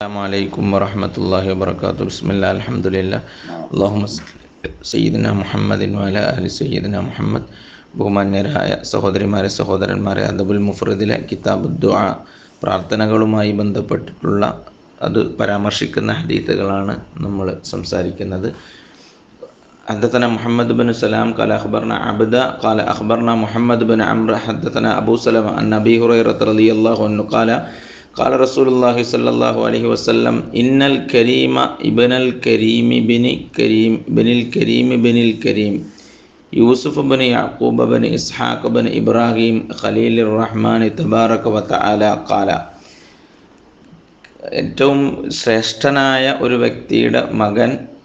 السلام عليكم ورحمة الله وبركاته بسم الله الحمد لله اللهم صل സയ്യിദിന മുഹമ്മദിൻ വാല അലി സയ്യിദിന മുഹമ്മദ് ബഹുമാന്യരായ സഹോദരിമാരെ സഹോദരന്മാരെ അദബുൽ മുഫ്രദിലെ കിതാബ് ദുആ പ്രാർത്ഥനകളുമായി ബന്ധപ്പെട്ടിട്ടുള്ള അത് പരാമർശിക്കുന്ന ഹദീത്തുകളാണ് നമ്മൾ സംസാരിക്കുന്നത് حدثنا محمد بن سلام قال أخبرنا عبدا قال أخبرنا محمد بن عمرو حدثنا أبو سلمة عن أبي هريرة رضي الله عنه قال قال رسول الله صلى الله عليه وسلم إن الكريم ابن الكريم بن كريم بن الكريم بن الكريم يوسف بن يعقوب بن إسحاق بن إبراهيم خليل الرحمن تبارك وتعالى قال ഏറ്റവും ശ്രേഷ്ഠനായ ഒരു വ്യക്തിയുടെ മകൻ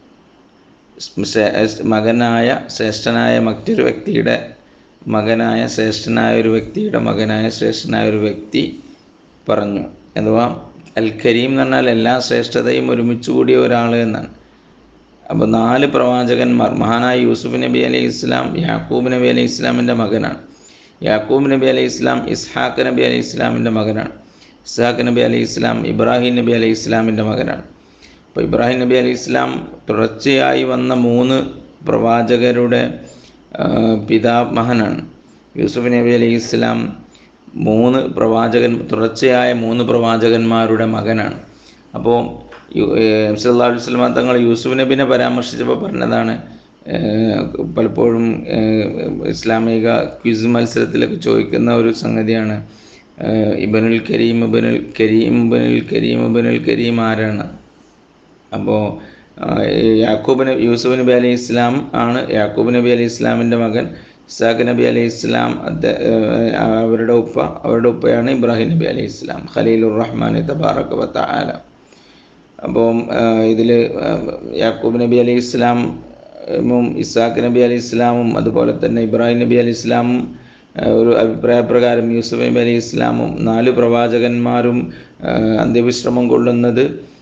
മകനായ ശ്രേഷ്ഠനായ മറ്റൊരു വ്യക്തിയുടെ മകനായ ശ്രേഷ്ഠനായ ഒരു വ്യക്തിയുടെ മകനായ ശ്രേഷ്ഠനായ ഒരു വ്യക്തി പറഞ്ഞു അഥവാ അൽ കരീം എന്ന് പറഞ്ഞാൽ എല്ലാ ശ്രേഷ്ഠതയും ഒരുമിച്ച് കൂടിയ ഒരാൾ എന്നാണ് അപ്പോൾ നാല് പ്രവാചകന്മാർ മഹാനായ യൂസുഫ് നബി അലൈഹി ഇസ്ലാം യാക്കൂബ് നബി അലൈഹി ഇസ്ലാമിൻ്റെ മകനാണ് യാക്കൂബ് നബി അലൈഹി ഇസ്ലാം ഇസ്ഹാഖ് നബി അലൈഹി ഇസ്ലാമിൻ്റെ മകനാണ് ഇസ്ഹാഖ് നബി അലൈഹി ഇസ്ലാം ഇബ്രാഹിം നബി അലൈഹി ഇസ്ലാമിൻ്റെ മകനാണ് അപ്പോൾ ഇബ്രാഹിം നബി അലൈഹി ഇസ്ലാം തുടർച്ചയായി വന്ന മൂന്ന് പ്രവാചകരുടെ പിതാമഹനാണ് യൂസുഫ് നബി അലൈഹി ഇസ്ലാം മൂന്ന് പ്രവാചകൻ തുടർച്ചയായ മൂന്ന് പ്രവാചകന്മാരുടെ മകനാണ് അപ്പോൾ സല്ലാ വസ്ലമ തങ്ങൾ യൂസുഫ് നബിനെ പരാമർശിച്ചപ്പോൾ പറഞ്ഞതാണ് പലപ്പോഴും ഇസ്ലാമിക ക്വിസ് മത്സരത്തിലൊക്കെ ചോദിക്കുന്ന ഒരു സംഗതിയാണ് ഇബനുൽ കരീം ഇബനുൽ കരീം ഇബനുൽ കരീം ഇബനുൽ കരീം ആരാണ് അപ്പോൾ യാക്കൂബ് നബി യൂസുഫ് നബി അലൈഹി ഇസ്ലാം ആണ് യാക്കൂബ് നബി അലൈഹി ഇസ്ലാമിൻ്റെ മകൻ ഇസാഖ് നബി അലൈഹി ഇസ്ലാം അവരുടെ ഉപ്പ അവരുടെ ഉപ്പയാണ് ഇബ്രാഹിം നബി അലൈഹി ഇസ്ലാം ഖലീലുർ റഹ്മാൻ തബാറക് വത്താല അപ്പോൾ ഇതിൽ യാക്കൂബ് നബി അലൈഹി ഇസ്ലാമും ഇസാഖ് നബി അലൈഹി ഇസ്ലാമും അതുപോലെ തന്നെ ഇബ്രാഹിം നബി അലൈഹി ഇസ്ലാമും ഒരു അഭിപ്രായ പ്രകാരം യൂസുഫ് നബി അലൈഹി ഇസ്ലാമും നാല് പ്രവാചകന്മാരും അന്ത്യവിശ്രമം കൊള്ളുന്നത്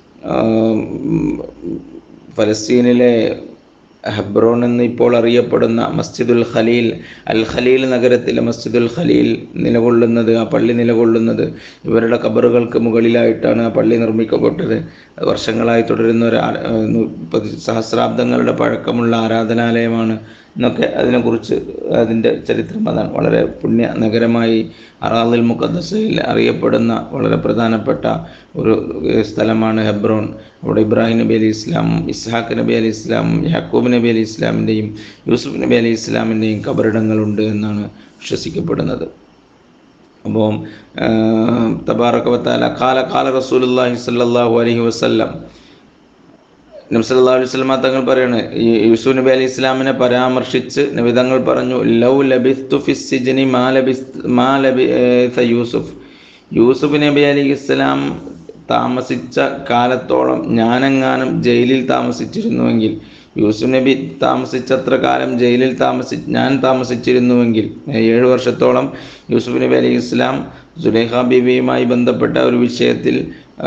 ഫലസ്തീനിലെ ഹെബ്രോൺ എന്ന് ഇപ്പോൾ അറിയപ്പെടുന്ന മസ്ജിദുൽ ഖലീൽ അൽ ഖലീൽ നഗരത്തിലെ മസ്ജിദുൽ ഖലീൽ നിലകൊള്ളുന്നത് ആ പള്ളി നിലകൊള്ളുന്നത് ഇവരുടെ കബറുകൾക്ക് മുകളിലായിട്ടാണ് ആ പള്ളി നിർമ്മിക്കപ്പെട്ടത് വർഷങ്ങളായി തുടരുന്ന ഒരു സഹസ്രാബ്ദങ്ങളുടെ പഴക്കമുള്ള ആരാധനാലയമാണ് എന്നൊക്കെ അതിനെക്കുറിച്ച് അതിൻ്റെ ചരിത്രം അതാണ് വളരെ പുണ്യ നഗരമായി അറാദിൽ മുഖദ്സയിൽ അറിയപ്പെടുന്ന വളരെ പ്രധാനപ്പെട്ട ഒരു സ്ഥലമാണ് ഹെബ്രോൺ അവിടെ ഇബ്രാഹിം നബി അലി ഇസ്ലാമും ഇസ്ഹാഖ് നബി അലി ഇസ്ലാമും യാക്കൂബ് നബി അലി ഇസ്ലാമിൻ്റെയും യൂസുഫ് നബി അലി ഇസ്ലാമിൻ്റെയും കബറിടങ്ങളുണ്ട് എന്നാണ് വിശ്വസിക്കപ്പെടുന്നത് അപ്പോൾ തബാറക്കവത്താല കാല കാല റസൂലുല്ലാഹി സല്ലാഹു അലഹി വസ്ല്ലാം നബ്സല്ലാ അലൈഹി സ്വലമ തങ്ങൾ പറയാണ് ഈ യൂസുഫ് നബി അലി ഇസ്ലാമിനെ പരാമർശിച്ച് നബി തങ്ങൾ പറഞ്ഞു ലൗ ലബിസ്തു ഫിസിജിനി മാ ലബിസ് മാ ലബി യൂസുഫ് യൂസുഫ് നബി അലി ഇസ്ലാം താമസിച്ച കാലത്തോളം ഞാനെങ്ങാനും ജയിലിൽ താമസിച്ചിരുന്നുവെങ്കിൽ യൂസുഫ് നബി താമസിച്ചത്ര കാലം ജയിലിൽ താമസി ഞാൻ താമസിച്ചിരുന്നുവെങ്കിൽ ഏഴ് വർഷത്തോളം യൂസുഫ് നബി അലി ഇസ്ലാം സുലേഖ ബീവിയുമായി ബന്ധപ്പെട്ട ഒരു വിഷയത്തിൽ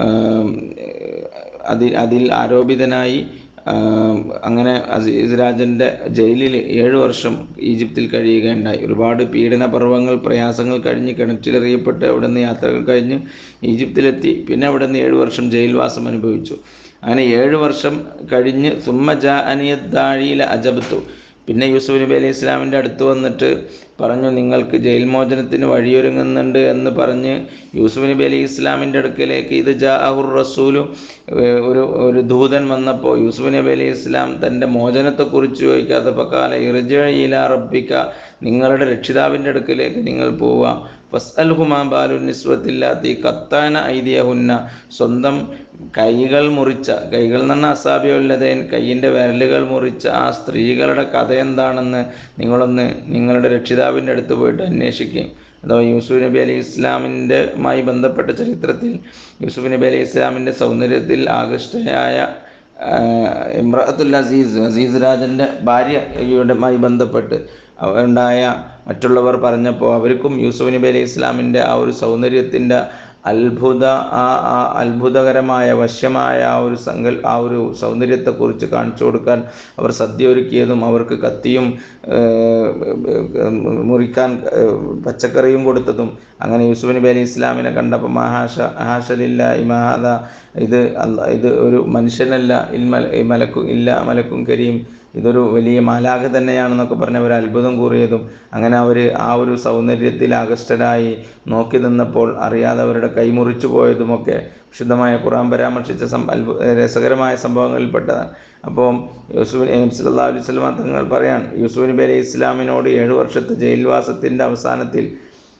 അതിൽ അതിൽ ആരോപിതനായി അങ്ങനെ അസീസ് രാജൻ്റെ ജയിലിൽ ഏഴ് വർഷം ഈജിപ്തിൽ കഴിയുകയുണ്ടായി ഒരുപാട് പീഡന പർവ്വങ്ങൾ പ്രയാസങ്ങൾ കഴിഞ്ഞ് കിണറ്റിലെറിയപ്പെട്ട് അവിടെ നിന്ന് യാത്രകൾ കഴിഞ്ഞ് ഈജിപ്തിലെത്തി പിന്നെ അവിടെ നിന്ന് ഏഴ് വർഷം ജയിൽവാസം അനുഭവിച്ചു അങ്ങനെ ഏഴ് വർഷം കഴിഞ്ഞ് സുമ്മ ജാ അനിയദ്ദാഴിയിലെ അജബത്തു പിന്നെ യൂസുഫ് നബി അലൈഹി ഇസ്ലാമിൻ്റെ അടുത്ത് വന്നിട്ട് പറഞ്ഞു നിങ്ങൾക്ക് ജയിൽ മോചനത്തിന് വഴിയൊരുങ്ങുന്നുണ്ട് എന്ന് പറഞ്ഞ് യൂസുഫ് നബി അലി ഇസ്ലാമിൻ്റെ അടുക്കലേക്ക് ഇത് ജാഹുർ റസൂലു ഒരു ഒരു ദൂതൻ വന്നപ്പോൾ യൂസുഫ് നബി അലി ഇസ്ലാം തൻ്റെ മോചനത്തെക്കുറിച്ച് ചോദിക്കാതെ പക്കാല ഇർജയില റബ്ബിക്ക നിങ്ങളുടെ രക്ഷിതാവിൻ്റെ അടുക്കലേക്ക് നിങ്ങൾ പോവുക ഫസ്അൽഹുമാ ബാലു നിസ്വത്തില്ലാത്തി കത്താന ഐതിയഹുന്ന സ്വന്തം കൈകൾ മുറിച്ച കൈകൾ എന്ന് പറഞ്ഞാൽ അസാബിയുള്ളതേൻ കൈയിൻ്റെ വിരലുകൾ മുറിച്ച ആ സ്ത്രീകളുടെ കഥ എന്താണെന്ന് നിങ്ങളൊന്ന് നിങ്ങളുടെ രക്ഷിതാവിൻ്റെ അടുത്ത് പോയിട്ട് അന്വേഷിക്കുകയും അഥവാ യൂസുഫ് നബി അലി ഇസ്ലാമിൻ്റെ മായി ബന്ധപ്പെട്ട ചരിത്രത്തിൽ യൂസുഫ് നബി അലി ഇസ്ലാമിൻ്റെ സൗന്ദര്യത്തിൽ ആകൃഷ്ടയായ ഇമ്രാത്തുൽ അസീസ് അസീസ് രാജൻ്റെ ഭാര്യയുമായി ബന്ധപ്പെട്ട് ഉണ്ടായ മറ്റുള്ളവർ പറഞ്ഞപ്പോൾ അവർക്കും യൂസുഫ് നബി അലൈഹി ഇസ്ലാമിൻ്റെ ആ ഒരു സൗന്ദര്യത്തിൻ്റെ അത്ഭുത ആ ആ അത്ഭുതകരമായ വശ്യമായ ആ ഒരു സങ്കൽ ആ ഒരു സൗന്ദര്യത്തെക്കുറിച്ച് കാണിച്ചു കൊടുക്കാൻ അവർ സദ്യ ഒരുക്കിയതും അവർക്ക് കത്തിയും ഏഹ്, ഏഹ്, മുറിക്കാൻ ഏഹ്, പച്ചക്കറിയും കൊടുത്തതും അങ്ങനെ യൂസുഫ് നബി അലി ഇസ്ലാമിനെ കണ്ടപ്പോൾ മഹാഷ മഹാഷലില്ല ഇമഹാദ ഇത് അല്ല- ഇത് ഒരു മനുഷ്യനല്ല ഇൽമല മലക്കും ഇല്ല മലക്കും കരീം ഇതൊരു വലിയ മാലാഖ തന്നെയാണെന്നൊക്കെ പറഞ്ഞ് അവർ അത്ഭുതം കൂറിയതും അങ്ങനെ അവർ ആ ഒരു സൗന്ദര്യത്തിൽ ആകൃഷ്ടരായി നോക്കി നിന്നപ്പോൾ അറിയാതെ അവരുടെ കൈ മുറിച്ചു പോയതുമൊക്കെ വിശുദ്ധമായ ഖുറാൻ പരാമർശിച്ച സം അത്ഭു- രസകരമായ സംഭവങ്ങളിൽപ്പെട്ടതാണ് അപ്പോൾ യൂസുഫ് നബി സല്ലല്ലാഹു അലൈഹി വസല്ലം തങ്ങൾ പറയാൻ യൂസുഫ് നബി അലൈഹി ഇസ്ലാമിനോട് ഏഴു വർഷത്തെ ജയിൽവാസത്തിൻ്റെ അവസാനത്തിൽ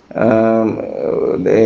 ആം, ഏ,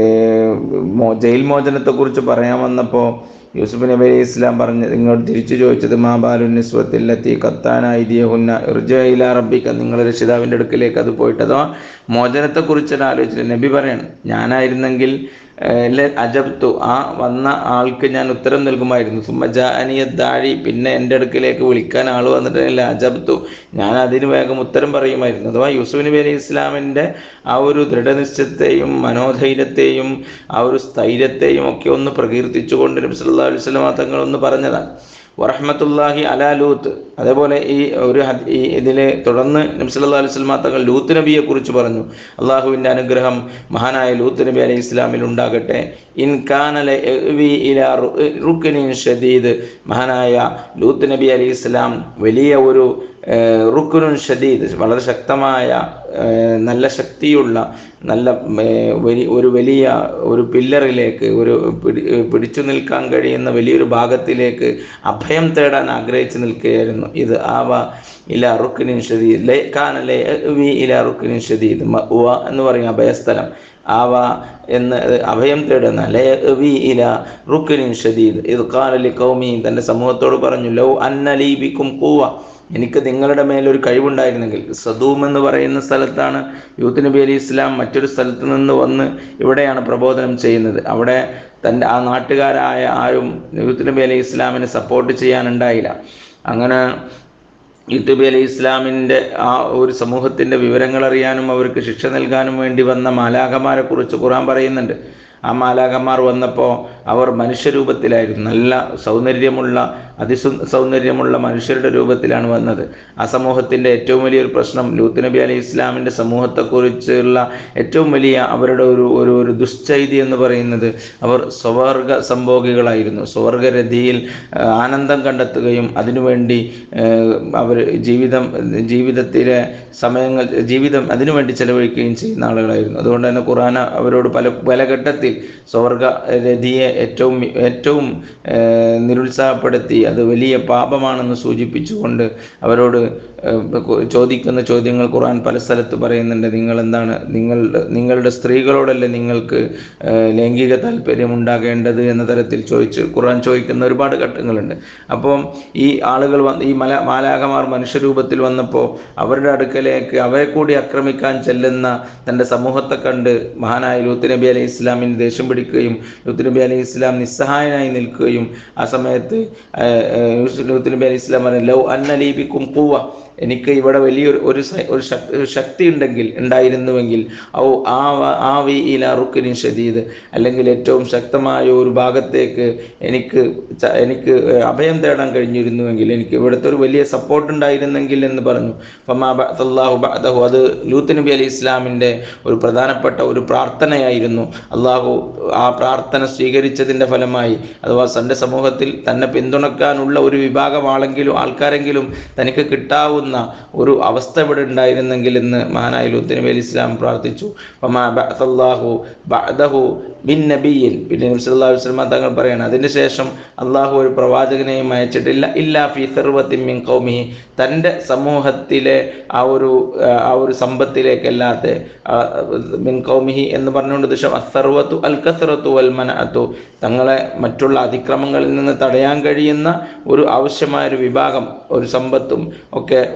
മോ- ജയിൽ മോചനത്തെക്കുറിച്ച് പറയാൻ വന്നപ്പോൾ യൂസുഫ് നബി അലൈഹി ഇസ്ലാം പറഞ്ഞ് ഇങ്ങോട്ട് തിരിച്ചു ചോദിച്ചത് മാ ബാലു നിസ്വത്തില്ലെത്തി കത്താന ഐതിയഹുന്ന ഇർജയില റബ്ബിക്ക നിങ്ങളുടെ രക്ഷിതാവിൻ്റെ അടുക്കിലേക്ക് അത് പോയിട്ട് അഥവാ മോചനത്തെക്കുറിച്ച് ആലോചിച്ചിട്ട് നബി പറയണം ഞാനായിരുന്നെങ്കിൽ ഏഹ്, ല അജബ്തു ആ വന്ന ആൾക്ക് ഞാൻ ഉത്തരം നൽകുമായിരുന്നു സുമ്മജാനിയ ദാഴി പിന്നെ എൻ്റെ അടുക്കിലേക്ക് വിളിക്കാൻ ആൾ വന്നിട്ട് ഇല്ല അജബ്തു ഞാൻ അതിന് വേഗം ഉത്തരം പറയുമായിരുന്നു അഥവാ യൂസുഫ് നബി അലൈഹി ഇസ്ലാമിൻ്റെ ആ ഒരു ദൃഢനിശ്ചയത്തെയും മനോധൈര്യത്തെയും ആ ഒരു സ്ഥൈര്യത്തെയും ഒക്കെ ഒന്ന് പ്രകീർത്തിച്ചുകൊണ്ട് നബി സല്ലല്ലാഹു അലൈഹി വസല്ലം തങ്ങൾ ഒന്ന് പറഞ്ഞതാണ് വറഹ്മത്തുള്ളാഹി അലാ ലൂത്ത് അതേപോലെ ഈ ഒരു ഹദ്- ഈ ഇതിൽ തുടർന്ന് നബി സല്ലല്ലാഹു അലൈഹി വസല്ലം തങ്ങൾ ലൂത്ത് നബിയെ കുറിച്ച് പറഞ്ഞു അള്ളാഹുവിൻ്റെ അനുഗ്രഹം മഹാനായ ലൂത്ത് നബി അലൈഹി ഇസ്ലാമിൽ ഉണ്ടാകട്ടെ ഇൻ കാനല ഇലാ റു- റുക്നിൻ ഷദീദ് മഹാനായ ലൂത്ത് നബി അലൈഹി ഇസ്ലാം വലിയ ഒരു ഏഹ്, റുക്കുനുൻ ഷദീദ് വളരെ ശക്തമായ ഏഹ്, നല്ല ശക്തിയുള്ള നല്ല ഏഹ്, വലി- ഒരു വലിയ ഒരു പില്ലറിലേക്ക് ഒരു പിടി പിടിച്ചു നിൽക്കാൻ കഴിയുന്ന വലിയൊരു ഭാഗത്തിലേക്ക് അഭയം തേടാൻ ആഗ്രഹിച്ചു നിൽക്കുകയായിരുന്നു ഇത് ആവ ഇല റുക്കിനിൻ ഷദീദ് ലേ കാനലെ വി ഇല റുക്കിനിൻ ഷദീദ് മഅ്വ എന്ന് പറയും അഭയസ്ഥലം ആവ എന്ന് അഭയം തേടുന്ന ലേ വി ഇല റുക്കിനിൻ ഷദീദ് ഇത് കാലലി കൗമി തൻ്റെ സമൂഹത്തോട് പറഞ്ഞു ലൗ അന്നലീബിക്കും കൂവ എനിക്ക് നിങ്ങളുടെ മേലൊരു കഴിവുണ്ടായിരുന്നെങ്കിൽ സദൂം എന്ന് പറയുന്ന സ്ഥലത്താണ് യൂത്ത് നബി അലി ഇസ്ലാം മറ്റൊരു സ്ഥലത്ത് നിന്ന് വന്ന് ഇവിടെയാണ് പ്രബോധനം ചെയ്യുന്നത് അവിടെ തൻ്റെ ആ നാട്ടുകാരായ ആരും യൂത്ത് നബി അലി ഇസ്ലാമിനെ സപ്പോർട്ട് ചെയ്യാനുണ്ടായില്ല അങ്ങനെ യൂത്ത് നബി അലി ഇസ്ലാമിൻ്റെ ആ ഒരു സമൂഹത്തിൻ്റെ വിവരങ്ങൾ അറിയാനും അവർക്ക് ശിക്ഷ നൽകാനും വേണ്ടി വന്ന മാലാഖമാരെ കുറിച്ച് ഖുറാൻ പറയുന്നുണ്ട് ആ മാലാഖമാർ വന്നപ്പോൾ അവർ മനുഷ്യരൂപത്തിലായിരുന്നു നല്ല സൗന്ദര്യമുള്ള അതിസു സൗന്ദര്യമുള്ള മനുഷ്യരുടെ രൂപത്തിലാണ് വന്നത് ആ സമൂഹത്തിൻ്റെ ഏറ്റവും വലിയൊരു പ്രശ്നം ലൂത്ത് നബി അലൈഹി ഇസ്ലാമിൻ്റെ സമൂഹത്തെക്കുറിച്ചുള്ള ഏറ്റവും വലിയ അവരുടെ ഒരു ഒരു ഒരു ദുശ്ചൈതി എന്ന് പറയുന്നത് അവർ സ്വവർഗ സംഭോഗികളായിരുന്നു സ്വർഗരതിയിൽ ആ, ആനന്ദം കണ്ടെത്തുകയും അതിനുവേണ്ടി അവർ ജീവിതം ജീവിതത്തിലെ സമയങ്ങൾ ജീവിതം അതിനുവേണ്ടി ചെലവഴിക്കുകയും ചെയ്യുന്ന ആളുകളായിരുന്നു അതുകൊണ്ട് തന്നെ ഖുറാന അവരോട് പല പല ഘട്ടത്തിൽ സ്വർഗ രതിയെ ഏറ്റവും ഏറ്റവും ഏഹ്, നിരുത്സാഹപ്പെടുത്തി അത് വലിയ പാപമാണെന്ന് സൂചിപ്പിച്ചുകൊണ്ട് അവരോട് ഏഹ്, കു- ചോദിക്കുന്ന ചോദ്യങ്ങൾ ഖുർആൻ പല സ്ഥലത്ത് പറയുന്നുണ്ട് നിങ്ങൾ എന്താണ് നിങ്ങളുടെ നിങ്ങളുടെ സ്ത്രീകളോടല്ലേ നിങ്ങൾക്ക് ഏഹ്, ലൈംഗിക താല്പര്യം ഉണ്ടാകേണ്ടത് എന്ന തരത്തിൽ ചോദിച്ച് ഖുർആൻ ചോദിക്കുന്ന ഒരുപാട് ഘട്ടങ്ങളുണ്ട് അപ്പം ഈ ആളുകൾ വന്ന് ഈ മല മാലാകമാർ മനുഷ്യരൂപത്തിൽ വന്നപ്പോൾ അവരുടെ അടുക്കലേക്ക് അവരെ കൂടി ആക്രമിക്കാൻ ചെല്ലുന്ന തൻ്റെ സമൂഹത്തെ കണ്ട് മഹാനായ ലൂത്ത് നബി അലൈഹി ഇസ്ലാമിന് ദേഷ്യം പിടിക്കുകയും ലൂത്ത് നബി അലൈഹി ഇസ്ലാം നിസ്സഹായനായി നിൽക്കുകയും ആ സമയത്ത് ഏഹ്, ഏഹ്, ലൂത്ത് നബി അലൈഹി ഇസ്ലാം പറഞ്ഞു ലൗ അന്നലീപിക്കും കൂവ എനിക്ക് ഇവിടെ വലിയൊരു ഒരു സ- ഒരു ശക്- ഒരു ശക്തി ഉണ്ടെങ്കിൽ ഉണ്ടായിരുന്നുവെങ്കിൽ ഔ ആ വ- ആ വി ഇല റുക്കിനിൻ ഷദീദ് അല്ലെങ്കിൽ ഏറ്റവും ശക്തമായ ഒരു ഭാഗത്തേക്ക് എനിക്ക് ച- എനിക്ക് അഭയം തേടാൻ കഴിഞ്ഞിരുന്നുവെങ്കിൽ എനിക്ക് ഇവിടുത്തെ ഒരു വലിയ സപ്പോർട്ട് ഉണ്ടായിരുന്നെങ്കിൽ എന്ന് പറഞ്ഞു ഫമാ ബഅ്തല്ലാഹു ബഅദഹു അത് ലൂത്ത് നബി അലി ഇസ്ലാമിൻ്റെ ഒരു പ്രധാനപ്പെട്ട ഒരു പ്രാർത്ഥനയായിരുന്നു അള്ളാഹു ആ പ്രാർത്ഥന സ്വീകരിച്ചതിൻ്റെ ഫലമായി അഥവാ തൻ്റെ സമൂഹത്തിൽ തന്നെ പിന്തുണക്കാനുള്ള ഒരു വിഭാഗം ആളെങ്കിലും ആൾക്കാരെങ്കിലും തനിക്ക് കിട്ടാവുന്ന ഒരു അവസ്ഥ ഇവിടെ ഉണ്ടായിരുന്നെങ്കിൽ എന്ന് മഹാനായ ലൂത്ത് നബി അലി ഇസ്ലാം പ്രാർത്ഥിച്ചു ഫമാ ബഅ്തല്ലാഹു ബഅദഹു ബിൻ നബിയിൽ പിന്നെ നബി സല്ലല്ലാഹു അലൈഹി വസല്ലം തങ്ങൾ പറയാണ് അതിന് ശേഷം അള്ളാഹു ഒരു പ്രവാചകനെയും അയച്ചിട്ടില്ല ഇല്ലാ ഫി സർവത്തിൻ മിൻ ഖൗമിഹി തൻ്റെ സമൂഹത്തിലെ ആ ഒരു ആ ഒരു സമ്പത്തിലേക്കല്ലാതെ ആ, മിൻ ഖൗമിഹി എന്ന് പറഞ്ഞുകൊണ്ട് ദൃശ്യം അസർവത്തു അൽ കസറത്തു വൽ മനഅത്തു തങ്ങളെ മറ്റുള്ള അതിക്രമങ്ങളിൽ നിന്ന് തടയാൻ കഴിയുന്ന ഒരു ആവശ്യമായ ഒരു വിഭാഗം ഒരു സമ്പത്തും ഒക്കെ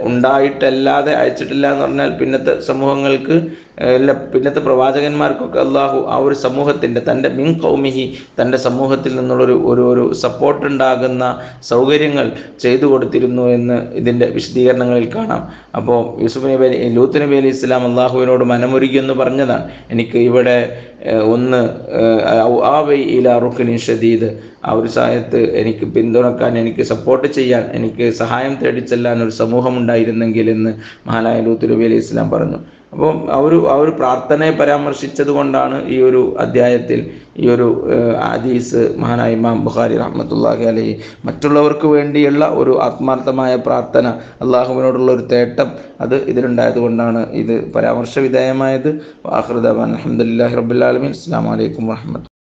ഉണ്ടായിട്ടല്ലാതെ അയച്ചിട്ടില്ല എന്ന് പറഞ്ഞാൽ പിന്നത്തെ സമൂഹങ്ങൾക്ക് അല്ല പിന്നത്തെ പ്രവാചകന്മാർക്കൊക്കെ അള്ളാഹു ആ ഒരു സമൂഹത്തിൻ്റെ തൻ്റെ മിൻ കൗമിഹി തൻ്റെ സമൂഹത്തിൽ നിന്നുള്ളൊരു ഒരു ഒരു സപ്പോർട്ട് ഉണ്ടാകുന്ന സൗകര്യങ്ങൾ ചെയ്തു കൊടുത്തിരുന്നു എന്ന് ഇതിൻ്റെ വിശദീകരണങ്ങളിൽ കാണാം അപ്പോൾ യൂസുഫ് നബി അലി ലൂത്ത് നബി അലി ഇസ്ലാം അള്ളാഹുവിനോട് മനമൊരുക്കി എന്ന് പറഞ്ഞതാണ് എനിക്ക് ഇവിടെ ഏഹ്, ഒന്ന് ഏഹ്, ആ വൈ ഇല റുഖിനി ഷദീദ് ആ ഒരു സമയത്ത് എനിക്ക് പിന്തുണക്കാൻ എനിക്ക് സപ്പോർട്ട് ചെയ്യാൻ എനിക്ക് സഹായം തേടി ചെല്ലാൻ ഒരു സമൂഹം ഉണ്ടായിരുന്നെങ്കിൽ എന്ന് മഹാനായ ലൂത്ത് നബി അലി ഇസ്ലാം പറഞ്ഞു അപ്പോൾ ആ ഒരു ആ ഒരു പ്രാർത്ഥനയെ പരാമർശിച്ചത് കൊണ്ടാണ് ഈ ഒരു അധ്യായത്തിൽ ഈ ഒരു ഏഹ്, ഹദീസ് മഹാനായ ഇമാം ബുഖാരി റഹ്മത്തുള്ളാഹി അലൈഹി മറ്റുള്ളവർക്ക് വേണ്ടിയുള്ള ഒരു ആത്മാർത്ഥമായ പ്രാർത്ഥന അള്ളാഹുവിനോടുള്ള ഒരു തേട്ടം അത് ഇതിലുണ്ടായത് കൊണ്ടാണ് ഇത് പരാമർശ വിധേയമായത് വാഹൃദാൻ അലഹമുല്ലാഹി റബ്ബുലാലമീൻ അസ്സാം വലൈക്കും വാഹമത്ത്